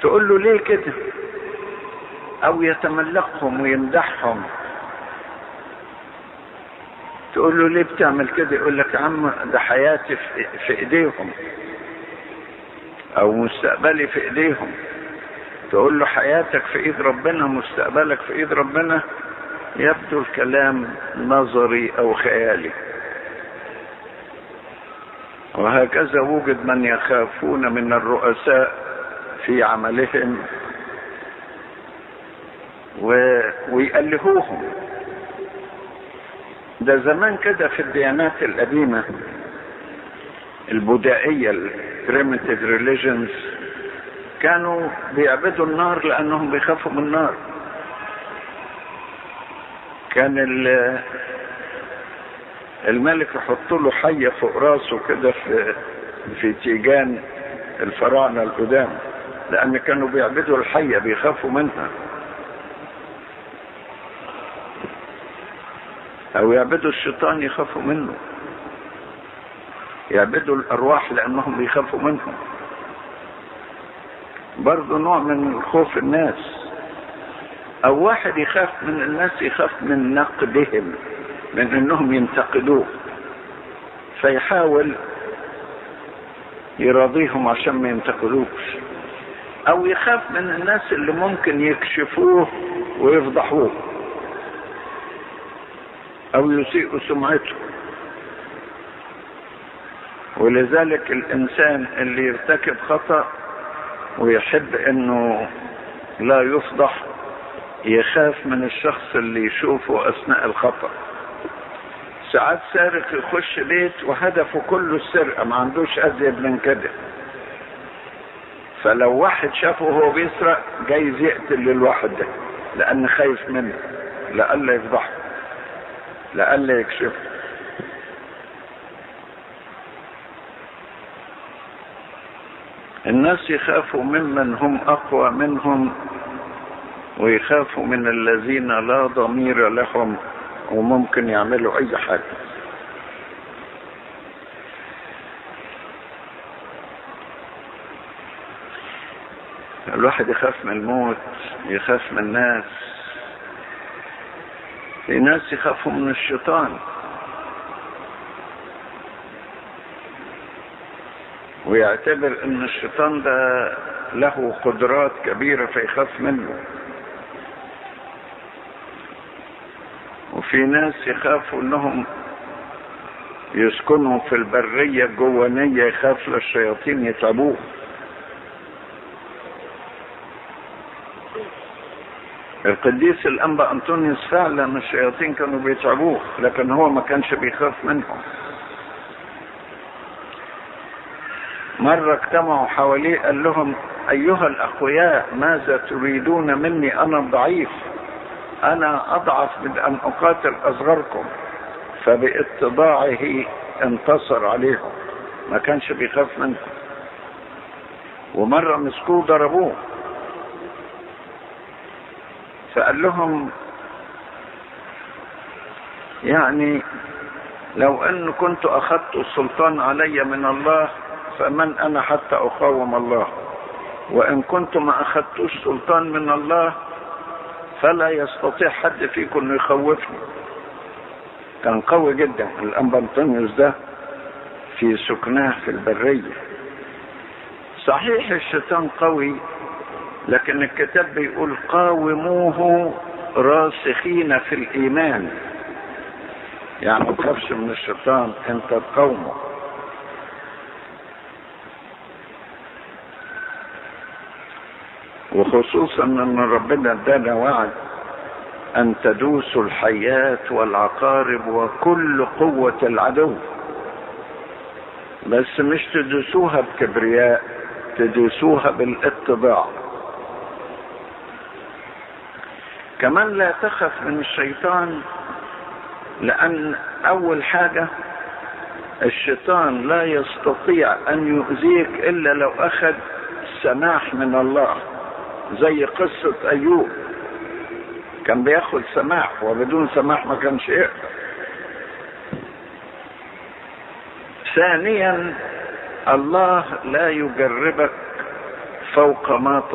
تقول له ليه كده او يتملقهم ويمدحهم تقول له ليه بتعمل كده يقول لك يا عم ده حياتي في, في ايديهم او مستقبلي في ايديهم تقول له حياتك في ايد ربنا مستقبلك في ايد ربنا يبدو الكلام نظري او خيالي وهكذا وجد من يخافون من الرؤساء في عملهم و... ويألهوهم ده زمان كده في الديانات القديمة البدائية البريمتيف ريليجنز كانوا بيعبدوا النار لأنهم بيخافوا من النار كان الملك يحط له حية فوق راسه كده في في تيجان الفراعنة القدام لأن كانوا بيعبدوا الحية بيخافوا منها أو يعبدوا الشيطان يخافوا منه يعبدوا الأرواح لأنهم بيخافوا منهم برضه نوع من خوف الناس أو واحد يخاف من الناس يخاف من نقدهم من انهم ينتقدوه فيحاول يراضيهم عشان ما ينتقدوش او يخاف من الناس اللي ممكن يكشفوه ويفضحوه او يسيئوا سمعته ولذلك الانسان اللي يرتكب خطأ ويحب انه لا يفضح يخاف من الشخص اللي يشوفه اثناء الخطأ ساعات سارق يخش بيت وهدفه كله السرقه ما عندوش ازيد من كده فلو واحد شافه وهو بيسرق جايز يقتل الواحد ده لان خايف منه لألا يفضحه لألا يكشفه الناس يخافوا ممن هم اقوى منهم ويخافوا من الذين لا ضمير لهم وممكن يعملوا اي حاجة الواحد يخاف من الموت يخاف من الناس في ناس يخافوا من الشيطان ويعتبر ان الشيطان ده له قدرات كبيرة فيخاف منه وفي ناس يخافوا انهم يسكنوا في البرية الجوانية يخاف للشياطين يتعبوه القديس الأنبا أنطونيوس فعلا الشياطين كانوا بيتعبوه لكن هو ما كانش بيخاف منهم مرة اجتمعوا حواليه قال لهم أيها الأقوياء ماذا تريدون مني أنا الضعيف أنا أضعف من أن أقاتل أصغركم فباتضاعه انتصر عليهم ما كانش بيخاف منهم ومرة مسكوه ضربوه فقال لهم يعني لو ان كنت اخذت السلطان علي من الله فمن انا حتى اقاوم الله وان كنت ما اخذتوش سلطان من الله فلا يستطيع حد فيكم انه يخوفني كان قوي جدا الانبا انطونيوس ده في سكناه في البريه صحيح الشيطان قوي لكن الكتاب بيقول قاوموه راسخين في الايمان يعني ما تخافش من الشيطان انت تقاومه وخصوصا ان ربنا ادانا وعد ان تدوسوا الحيات والعقارب وكل قوة العدو بس مش تدوسوها بكبرياء تدوسوها بالاتباع كمان لا تخف من الشيطان لان اول حاجة الشيطان لا يستطيع ان يؤذيك الا لو اخذ سماح من الله زي قصة ايوب كان بياخد سماح وبدون سماح ما كانش يقدر ثانيا الله لا يجربك فوق ما